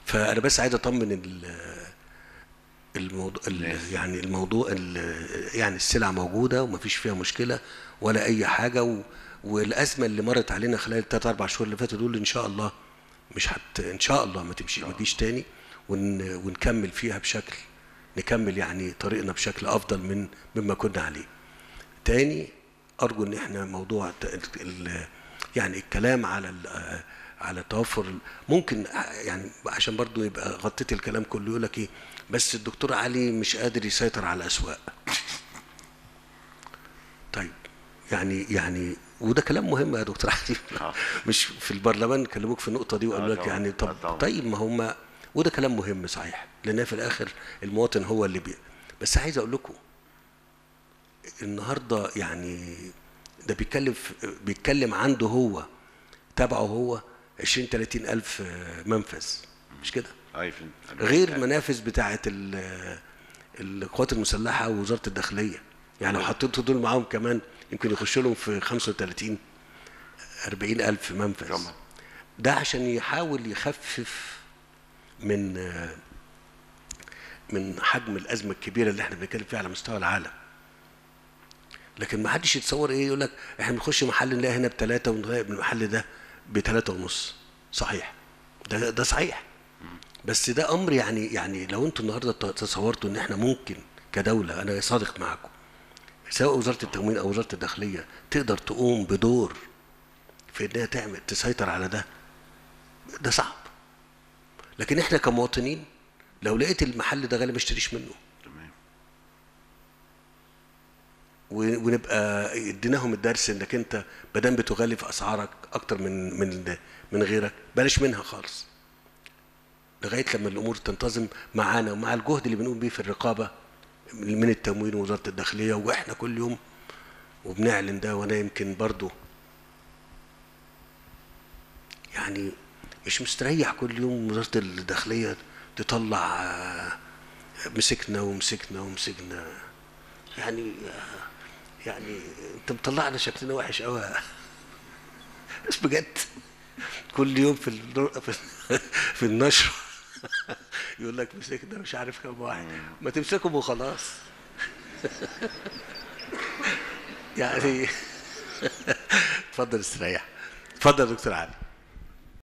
فانا بس عايز اطمن ال- الموضوع ال- يعني الموضوع ال- يعني السلع موجوده ومفيش فيها مشكله ولا اي حاجه و والازمه اللي مرت علينا خلال الثلاث اربع شهور اللي فاتوا دول ان شاء الله مش هت ان شاء الله ما تمشي ما تجيش تاني ون ونكمل فيها بشكل نكمل يعني طريقنا بشكل افضل من مما كنا عليه. تاني ارجو ان احنا موضوع ت- ال- ال- يعني الكلام على ال- على توفر ال- ممكن يعني عشان برضو يبقى غطيت الكلام كله يقول لك ايه بس الدكتور علي مش قادر يسيطر على الاسواق طيب يعني يعني وده كلام مهم يا دكتور علي آه. مش في البرلمان كلموك في النقطه دي وقالوا آه لك طبعاً. يعني آه طب طبعاً. طيب ما هم وده كلام مهم صحيح لان في الاخر المواطن هو اللي بي بس عايز اقول لكم النهارده يعني ده بيتكلم في- بيتكلم عنده هو تبعه هو 20 30 الف منفذ مش كده اي في غير المنافذ بتاعه ال- القوات المسلحه ووزاره الداخليه يعني لو حطيتوا دول معاهم كمان يمكن يخش لهم في 35 40 الف منفذ طبعا. ده عشان يحاول يخفف من من حجم الازمه الكبيره اللي احنا بنتكلم فيها على مستوى العالم لكن ما حدش يتصور ايه يقول لك احنا بنخش محل نلاقي هنا بثلاثه ونلاقي من المحل ده بثلاثه ونص صحيح ده ده صحيح بس ده امر يعني يعني لو انتوا النهارده تصورتوا ان احنا ممكن كدوله انا صادق معاكم سواء وزاره التموين او وزاره الداخليه تقدر تقوم بدور في انها تعمل تسيطر على ده ده صعب لكن احنا كمواطنين لو لقيت المحل ده غالي ما اشتريش منه تمام و- ونبقى اديناهم الدرس انك انت ما دام بتغالي في اسعارك اكتر من من من غيرك بلاش منها خالص لغايه لما الامور تنتظم معانا ومع الجهد اللي بنقوم بيه في الرقابه من التموين ووزاره الداخليه واحنا كل يوم وبنعلن ده وانا يمكن برضو يعني مش مستريح كل يوم وزاره الداخليه تطلع آه، مسكنا ومسكنا ومسكنا يعني يعني انت مطلعنا شكلنا وحش قوي بس بجد كل يوم في النور- في, في النشر يقول لك مسكنا مش عارف كم واحد ما تمسكهم وخلاص يعني اتفضل استريح اتفضل يا دكتور علي